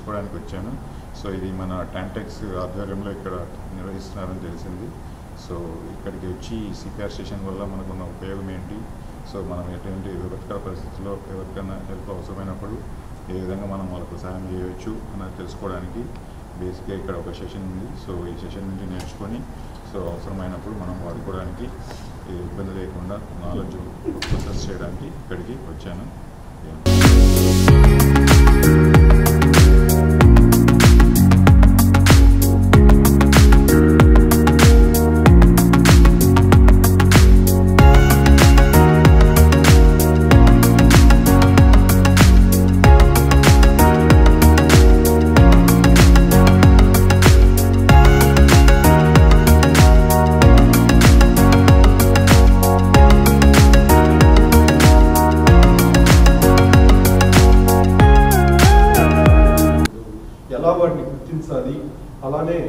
తెలుసుకోవడానికి వచ్చాను సో ఇది మన టాంటెక్స్ ఆధ్వర్యంలో ఇక్కడ నిర్వహిస్తున్నారని తెలిసింది సో ఇక్కడికి వచ్చి సిపిఆర్ స్టేషన్ వల్ల మనకున్న ఉపయోగం ఏంటి సో మనం ఎటువంటి విపత్కర పరిస్థితుల్లో ఎవరికైనా హెల్ప్ అవసరమైనప్పుడు ఏ విధంగా మనం వాళ్ళకు సహాయం చేయవచ్చు అన్నది తెలుసుకోవడానికి బేసిక్గా ఇక్కడ ఒక సెషన్ ఉంది సో ఈ సెషన్ నుంచి నేర్చుకొని సో అవసరమైనప్పుడు మనం వాడుకోవడానికి ఏ ఇబ్బంది లేకుండా నాలెడ్జ్ ప్రొసెస్ చేయడానికి ఇక్కడికి వచ్చాను ఎలా వాటిని గుర్తించాలి అలానే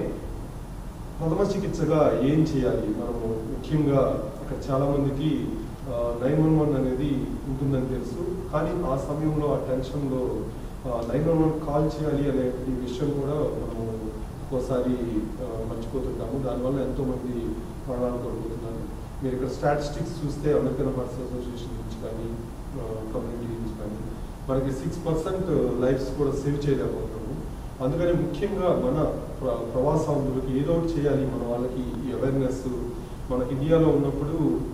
ప్రథమ చికిత్సగా ఏం చేయాలి మనము ముఖ్యంగా ఇక్కడ చాలా మందికి నైన్ వన్ వన్ అనేది ఉంటుందని తెలుసు కానీ ఆ సమయంలో ఆ టెన్షన్లో నైన్ వన్ వన్ కాల్ చేయాలి అనే ఈ విషయం కూడా మనము ఒక్కోసారి ఆ, మర్చిపోతుంటాము దానివల్ల ఎంతో మంది ప్రాణాలు కోల్పోతున్నారు మీరు ఇక్కడ స్టాటిస్టిక్స్ చూస్తే అమెరికన్ హార్ట్స్ అసోసియేషన్ నుంచి కానీ కమ్యూనిటీ నుంచి కానీ మనకి సిక్స్ పర్సెంట్ లైఫ్స్ కూడా సేవ్ చేయలేకపోతున్నాము అందుకని ముఖ్యంగా మన ప్ర- ప్రవాసాంధ్రులకి ఏదో ఒకటి చేయాలి మన వాళ్ళకి ఈ అవేర్నెస్ మన ఇండియాలో ఉన్నప్పుడు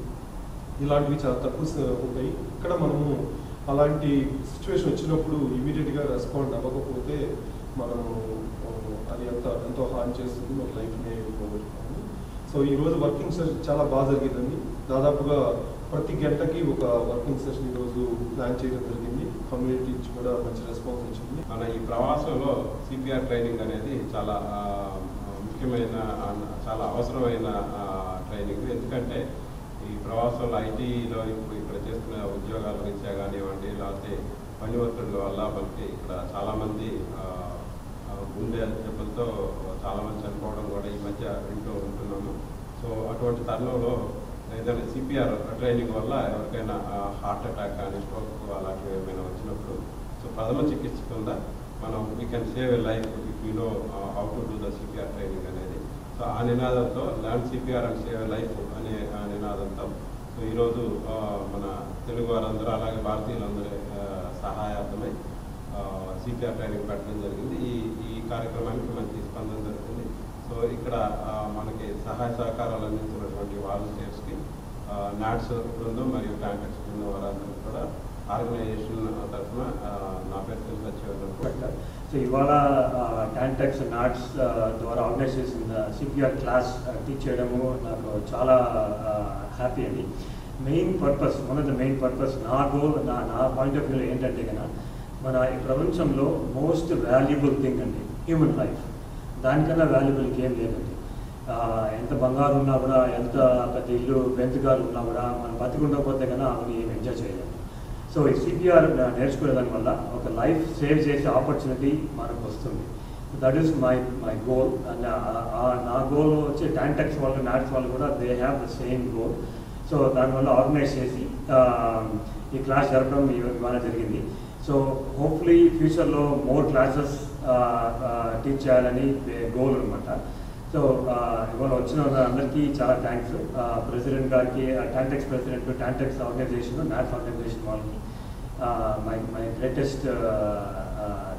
ఇలాంటివి చాలా తక్కువ స- ఉంటాయి ఇక్కడ మనము అలాంటి సిచ్యువేషన్ వచ్చినప్పుడు ఇమీడియట్గా రెస్పాండ్ అవ్వకపోతే మనము ఆ, అది ఎంత ఎంతో హార్మ్ చేస్తుంది మన లైఫ్ని పోగొట్టుకోవాలి సో ఈ రోజు వర్కింగ్ సెషన్ చాలా బాగా జరిగిందండి దాదాపుగా ప్రతి గంటకి ఒక వర్కింగ్ సెషన్ ఈరోజు ప్లాన్ చేయడం జరిగింది కమ్యూనిటీ నుంచి కూడా మంచి రెస్పాన్స్ వచ్చింది మన ఈ ప్రవాసంలో సిపిఆర్ ట్రైనింగ్ అనేది చాలా ఆ, ముఖ్యమైన ఆ, చాలా అవసరమైన ఆ, ట్రైనింగ్ ఎందుకంటే ఈ ప్రవాసంలో ఐటీలో ఇప్పుడు ఇక్కడ చేస్తున్న ఉద్యోగాల రీత్యా కానివ్వండి లేకపోతే పని ఒత్తిడి వల్ల మనకి ఇక్కడ చాలామంది ఆ, ఆ, గుండె జబ్బులతో చాలామంది చనిపోవడం కూడా ఈ మధ్య వింటూ ఉంటున్నాము సో అటువంటి తరుణంలో ఏదైనా సిపిఆర్ ట్రైనింగ్ వల్ల ఎవరికైనా హార్ట్ అటాక్ కానీ స్ట్రోక్ అలాంటివి ఏమైనా వచ్చినప్పుడు సో ప్రథమ చికిత్స కింద మనం we can save a life if you know how to do the CPR training అనేది సో ఆ నినాదంతో land CPR and save a life అనే ఆ నినాదంతో సో ఈరోజు ఆ, మన తెలుగు వారందరూ అలాగే భారతీయులందరి ఆ, సహాయార్థమై సిపిఆర్ ట్రైనింగ్ పెట్టడం జరిగింది ఈ ఈ కార్యక్రమానికి మంచి స్పందన జరుగుతుంది సో ఇక్కడ ఆ, మనకి సహాయ సహకారాలు అందించినటువంటి వాలంటీర్స్కి నాట్స్ బృందం మరియు కాంటాక్ట్స్ బృందం వారందరూ కూడా ఆర్గనైజేషన్ తరఫున ఆ, నా పేరు తెలుసు వచ్చేవారు సో ఇవాళ టాంటెక్స్ నాట్స్ ద్వారా ఆర్గనైజ్ చేసిన సిపిఆర్ క్లాస్ టీచ్ చేయడము నాకు చాలా హ్యాపీ అండి main purpose one of the main purpose నా గోల్ నా నా పాయింట్ ఆఫ్ వ్యూలో ఏంటంటే కనుక మన ఈ ప్రపంచంలో మోస్ట్ వాల్యుబుల్ థింగ్ అండి హ్యూమన్ లైఫ్ దానికన్నా వాల్యుబుల్ ఇంకేం లేదండి ఆ, ఎంత బంగారు ఉన్నా కూడా ఎంత పెద్ద ఇల్లు బెంతుగాలు ఉన్నా కూడా మనం బతికుండకపోతే కన్నా అవన్నీ ఏం ఎంజాయ్ చేయలేము సో ఈ సిపిఆర్ నేర్చుకునే దాని వల్ల ఒక లైఫ్ సేవ్ చేసే ఆపర్చునిటీ మనకు వస్తుంది that is my my goal and నా గోల్ వచ్చి టాంటెక్స్ వాళ్ళు నాట్స్ వాళ్ళు కూడా they have the same goal so దానివల్ల ఆర్గనైజ్ చేసి ఆ, ఈ క్లాస్ జరపడం ఇవ- ఇవాళ జరిగింది సో హోప్ఫుల్లీ ఫ్యూచర్లో మోర్ క్లాసెస్ టీచ్ చేయాలని గోల్ అనమాట సో ఇవాళ వచ్చిన అందరికీ చాలా థ్యాంక్స్ ప్రెసిడెంట్ గారికి TANTEX president TANTEX organisation NATS organisation వాళ్ళకి మై మై గ్రేటెస్ట్